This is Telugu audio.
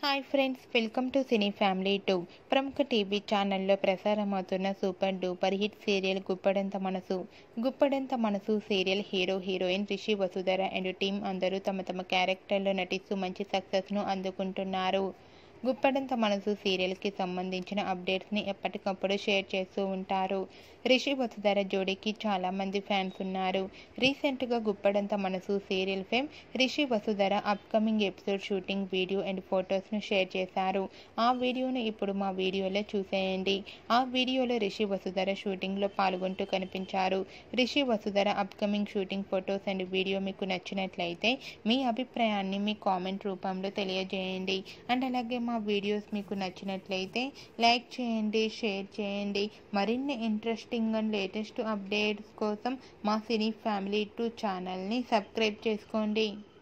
hi friends welcome to cine family too ప్రముఖ టీవీ ఛానల్లో ప్రసారమవుతున్న super duper hit serial Guppedantha Manasu Guppedantha Manasu serial hero heroine Rishi Vasudhara and team అందరూ తమ తమ క్యారెక్టర్లో నటిస్తూ మంచి సక్సెస్ను అందుకుంటున్నారు గుప్పడంత మనసు సీరియల్కి సంబంధించిన అప్డేట్స్ని ఎప్పటికప్పుడు షేర్ చేస్తూ ఉంటారు రిషి వసుధర జోడీకి చాలామంది ఫ్యాన్స్ ఉన్నారు రీసెంట్గా Guppedantha Manasu serial fame Rishi Vasudhara upcoming episode shooting video and ఫొటోస్ను షేర్ చేశారు ఆ వీడియోను ఇప్పుడు మా వీడియోలో చూసేయండి ఆ వీడియోలో రిషి వసుధర షూటింగ్లో పాల్గొంటూ కనిపించారు Rishi Vasudhara upcoming shooting photos and video మీకు నచ్చినట్లయితే మీ అభిప్రాయాన్ని మీ కామెంట్ రూపంలో తెలియజేయండి అండ్ అలాగే మా వీడియోస్ మీకు నచ్చినట్లయితే లైక్ చేయండి షేర్ చేయండి మరిన్ని ఇంట్రెస్టింగ్ అండ్ లేటెస్ట్ అప్డేట్స్ కోసం మా సినీ ఫ్యామిలీ టూ ఛానల్ని సబ్స్క్రైబ్ చేసుకోండి